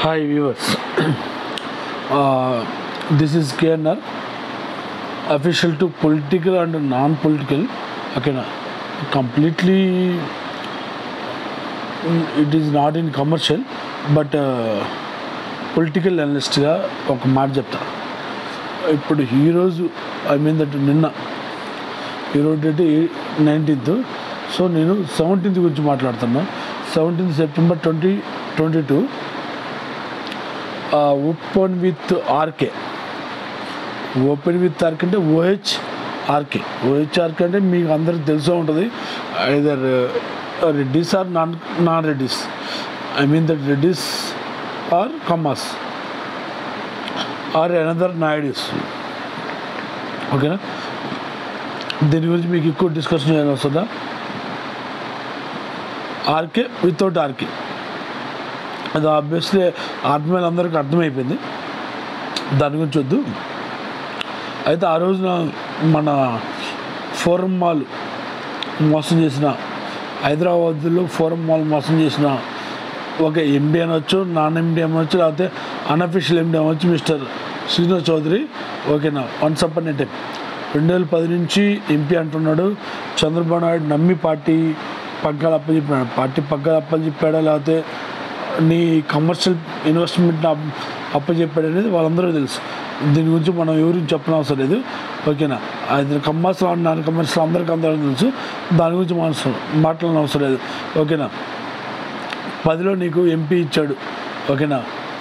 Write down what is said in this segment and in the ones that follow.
Hi viewers, uh, this is KNR, official to political and non-political. Okay, na completely mm, it is not in commercial, but uh, political అనలిస్ట్గా ఒక మాట చెప్తా ఇప్పుడు ఈరోజు I mean that నిన్న ఈరోజు date nineteenth so నేను seventeenth గురించి మాట్లాడుతున్నా seventeenth September twenty twenty two open with RK open with RK అంటే ఓహెచ్ ఆర్కే ఓహెచ్ ఆర్కే అంటే మీకు అందరికి తెలిసే ఉంటుంది either Reddys are non non Reddys I mean that Reddys are Kammas are another Naidus ఓకేనా దీని గురించి మీకు ఎక్కువ డిస్కషన్ చేయాల్సి వస్తుందా ఆర్కే వితౌట్ ఆర్కే అది ఆబ్వియస్లీ ఆత్మీయులు అందరికీ అర్థమైపోయింది దాని గురించి వద్దు అయితే ఆ రోజున మన ఫోరం మాల్ మోసం చేసిన హైదరాబాద్లో ఫోరం మాల్ మోసం చేసిన ఒక ఎండి అనొచ్చు నాన్ ఎండి అనొచ్చు లేకపోతే అన్అఫిషియల్ ఎండి అనొచ్చు మిస్టర్ శ్రీనివాస్ చౌదరి ఓకేనా వన్స్ అప్ అనే టైం రెండు వేల పది నుంచి ఎంపీ అంటున్నాడు చంద్రబాబు నాయుడు నమ్మి పార్టీ పగ్గాలు అప్పచెప్పాడు పార్టీ పగ్గాలు అప్పచెప్పాడా లేకపోతే నీ కమర్షియల్ ఇన్వెస్ట్మెంట్ అప్పచెప్పాడు అనేది వాళ్ళందరూ తెలుసు దీని గురించి మనం ఎవరికి చెప్పిన అవసరం లేదు ఓకేనా అది కమర్షియల్ నాన్ కమర్షియల్ అందరికీ అందరూ తెలుసు దాని గురించి మన మాట్లాడిన అవసరం లేదు ఓకేనా పదిలో నీకు ఎంపీ ఇచ్చాడు ఓకేనా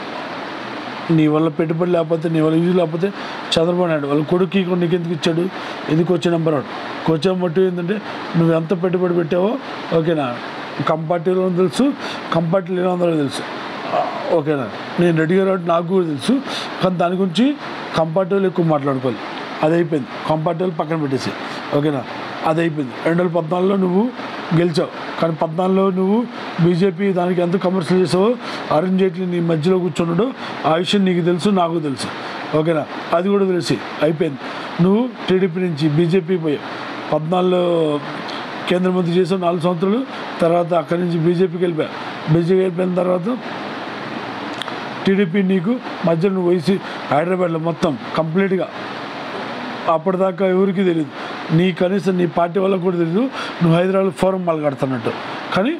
నీ వల్ల పెట్టుబడి లేకపోతే నీ వల్ల యూజ్ లేకపోతే చంద్రబాబు నాయుడు వాళ్ళ కొడుకు నీకు ఎందుకు ఇచ్చాడు ఎందుకు వచ్చే నెంబర్ వన్ కొంచెం మట్టు ఏంటంటే నువ్వు ఎంత పెట్టుబడి పెట్టావో ఓకేనా కంపార్టీలో తెలుసు కంపార్టీ లేని అందరూ తెలుసు ఆ, ఓకేనా నేను రెడీగా రావడం నాకు కూడా తెలుసు కానీ దాని గురించి కంపార్టీలు ఎక్కువ మాట్లాడుకోవాలి అది అయిపోయింది కంపార్టీలు పక్కన పెట్టేసి ఓకేనా అది అయిపోయింది రెండు వేల పద్నాలుగులో నువ్వు గెలిచావు కానీ పద్నాలుగులో నువ్వు బీజేపీ దానికి ఎంత కమర్షియల్ చేసావో అరుణ్ జైట్లీ నీ మధ్యలో కూర్చున్నాడు ఆ విషయం నీకు తెలుసు నాకు తెలుసు ఓకేనా అది కూడా తెలిసి అయిపోయింది నువ్వు టీడీపీ నుంచి బీజేపీ పోయావు పద్నాలుగులో కేంద్ర మంత్రి చేసావు నాలుగు సంవత్సరాలు తర్వాత అక్కడి నుంచి బీజేపీకి వెళ్ళిపోయావు బీజేపీ వెళ్ళిపోయిన తర్వాత టీడీపీ నీకు మధ్యలో నువ్వు వేసి హైదరాబాద్లో మొత్తం కంప్లీట్గా అప్పటిదాకా ఎవరికి తెలియదు నీ కనీసం నీ పార్టీ వాళ్ళకి కూడా తెలియదు నువ్వు హైదరాబాద్ ఫోరం మాల్ కడుతున్నట్టు కానీ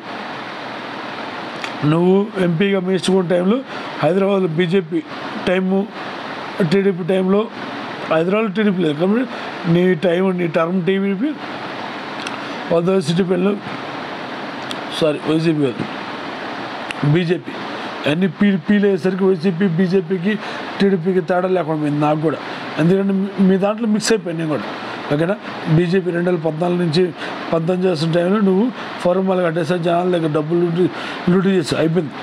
నువ్వు ఎంపీగా మేసుకున్న టైంలో హైదరాబాద్లో బీజేపీ టైము టీడీపీ టైంలో హైదరాబాద్ టీడీపీ లేదు కాబట్టి నీ టైం నీ టర్మ్ టీడీపీ వద్ద సిటీ పెన్లో సారీ వైసీపీ కాదు బీజేపీ అన్ని పీ పీలు అయ్యేసరికి వైసీపీ బీజేపీకి టీడీపీకి తేడా లేకుండా పోయింది నాకు కూడా ఎందుకంటే మీ- మీ దాంట్లో మిక్స్ అయిపోయాను నేను కూడా ఓకేనా బీజేపీ రెండు వేల పద్నాలుగు నుంచి పంతొమ్మిది చేస్తున్న టైంలో నువ్వు ఫార్మాలు కట్టేసావు జనాల దగ్గర డబ్బులు లూటీ లూటీ చేసావు అయిపోయింది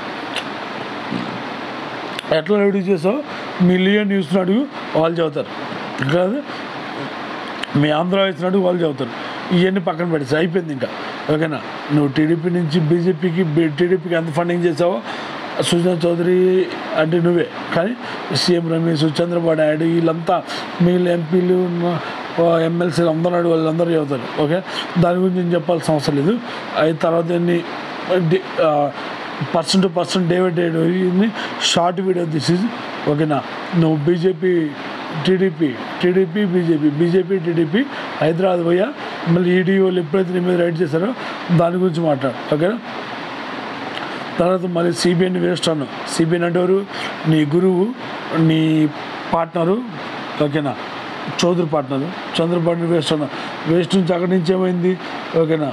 ఎట్లా లూటీ చేసావు మీ లియన్ న్యూస్ని అడుగు వాళ్ళు చదువుతారు కాదు మీ ఆంధ్ర ఇచ్చినట్టు వాళ్ళు చదువుతారు ఇవన్నీ పక్కన పెట్టేసి అయిపోయింది ఇంకా ఓకేనా నువ్వు టీడీపీ నుంచి బీజేపీకి టీడీపీకి ఎంత ఫండింగ్ చేసావో సుజనా చౌదరి అంటే నువ్వే కానీ సీఎం రమేష్ చంద్రబాబు నాయుడు వీళ్ళంతా మిగిలిన ఎంపీలు ఎమ్మెల్సీలు అందరూ నాడు వాళ్ళందరూ చదువుతారు ఓకే దాని గురించి నేను చెప్పాల్సిన అవసరం లేదు అయిన తర్వాత ఎన్ని person to person David David short video this is ఓకేనా నువ్వు BJP TDP TDP BJP BJP TDP Hyderabad పోయా మళ్ళీ ఈడీ వాళ్ళు ఎప్పుడైతే నీ మీద రైడ్ చేశారో దాని గురించి మాట్లాడు ఓకేనా తర్వాత మళ్ళీ సిబిఐని వేస్ట్ అన్నావు సిబిఐని అంటే ఎవరు నీ గురువు నీ పార్ట్నరు ఓకేనా చౌదరి పార్ట్నరు చంద్రబాబు వేస్ట్ అన్నావు వేస్ట్ నుంచి అక్కడి నుంచి ఏమైంది ఓకేనా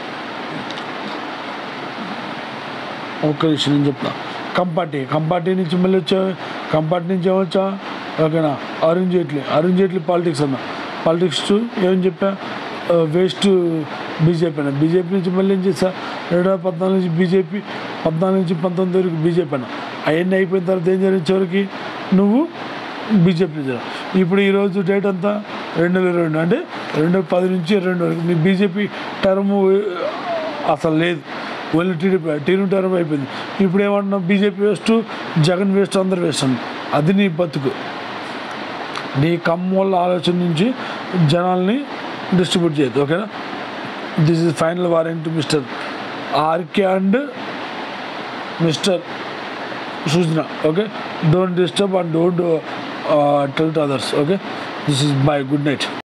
ఒక్క విషయం నేను చెప్తా కంపార్టీ కంపార్టీ నుంచి మళ్ళీ వచ్చా కంపార్టీ నుంచి ఏమొచ్చా ఓకేనా అరుణ్ జైట్లీ అరుణ్ జైట్లీ పాలిటిక్స్ అన్న పాలిటిక్స్ ఏం చెప్పా వేస్ట్ బీజేపీ అన్న బీజేపీ నుంచి మళ్ళీ ఏం చేసా రెండు వేల పద్నాలుగు నుంచి బీజేపీ పద్నాలుగు నుంచి పంతొమ్మిది వరకు బీజేపీ అన్న అవన్నీ అయిపోయిన తర్వాత ఏం జరిగింది చివరికి నువ్వు బీజేపీ నుంచి రా. ఇప్పుడు ఈరోజు డేట్ అంతా రెండు వేల ఇరవై రెండు అంటే రెండు వేల పది నుంచి ఇరవై రెండు వరకు నీ బీజేపీ టర్మ్ అసలు లేదు ఓన్లీ టీడీపీ టీడీ టర్మ్ అయిపోయింది ఇప్పుడు ఏమంటున్నావు బీజేపీ వేస్ట్ జగన్ వేస్ట్ అందరు వేస్ట్ అన్న అది నీ బతుకు నీ కమ్మోళ్ళ ఆలోచన నుంచి జనాల్ని డిస్ట్రిబ్యూట్ చేయొద్దు ఓకేనా this is final warrant mister RK and mister సూచన okay don't disturb and don't tell to others okay this is bye good night